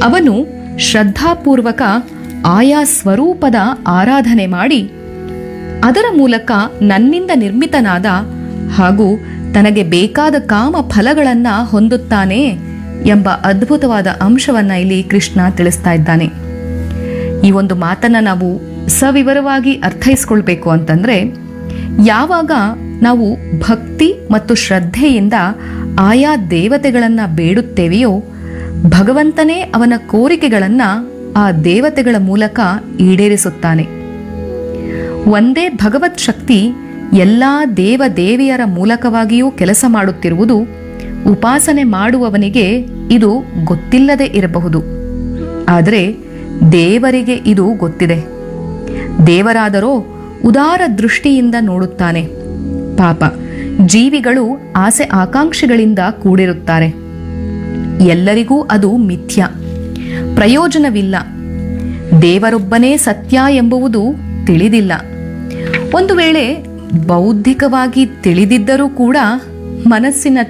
ಅವನು ಶ್ರದ್ಧಾಪೂರ್ವಕ ಆಯಾ ಸ್ವರೂಪದ ಆರಾಧನೆ ಮಾಡಿ ಅದರ ಮೂಲಕ ನನ್ನಿಂದ ನಿರ್ಮಿತನಾದ ಹಾಗೂ ತನಗೆ ಬೇಕಾದ ಕಾಮ ಫಲಗಳನ್ನ ಹೊಂದುತ್ತಾನೆ ಎಂಬ ಅದ್ಭುತವಾದ ಅಂಶವನ್ನ ಇಲ್ಲಿ ಕೃಷ್ಣ ತಿಳಿಸ್ತಾ ಇದ್ದಾನೆ ಈ ಒಂದು ಮಾತನ್ನ ನಾವು ಸವಿವರವಾಗಿ ಅರ್ಥೈಸ್ಕೊಳ್ಬೇಕು ಅಂತಂದ್ರೆ ಯಾವಾಗ ನಾವು ಭಕ್ತಿ ಮತ್ತು ಶ್ರದ್ಧೆಯಿಂದ ಆಯಾ ದೇವತೆಗಳನ್ನ ಬೇಡುತ್ತೇವೆಯೋ ಭಗವಂತನೇ ಅವನ ಕೋರಿಕೆಗಳನ್ನ ಆ ದೇವತೆಗಳ ಮೂಲಕ ಈಡೇರಿಸುತ್ತಾನೆ ಒಂದೇ ಭಗವತ್ ಶಕ್ತಿ ಎಲ್ಲಾ ದೇವ ದೇವಿಯರ ಮೂಲಕವಾಗಿಯೂ ಕೆಲಸ ಮಾಡುತ್ತಿರುವುದು ಉಪಾಸನೆ ಮಾಡುವವನಿಗೆ ಇದು ಗೊತ್ತಿಲ್ಲದೆ ಇರಬಹುದು ಆದರೆ ದೇವರಿಗೆ ಇದು ಗೊತ್ತಿದೆ ದೇವರಾದರೋ ಉದಾರ ದೃಷ್ಟಿಯಿಂದ ನೋಡುತ್ತಾನೆ ಪಾಪ ಜೀವಿಗಳು ಆಸೆ ಆಕಾಂಕ್ಷೆಗಳಿಂದ ಕೂಡಿರುತ್ತಾರೆ ಎಲ್ಲರಿಗೂ ಅದು ಮಿಥ್ಯ ಪ್ರಯೋಜನವಿಲ್ಲ ದೇವರೊಬ್ಬನೇ ಸತ್ಯ ಎಂಬುವುದು ತಿಳಿದಿಲ್ಲ ಒಂದು ವೇಳೆ ಬೌದ್ಧಿಕವಾಗಿ ತಿಳಿದಿದ್ದರೂ ಕೂಡ ಮನಸ್ಸಿನ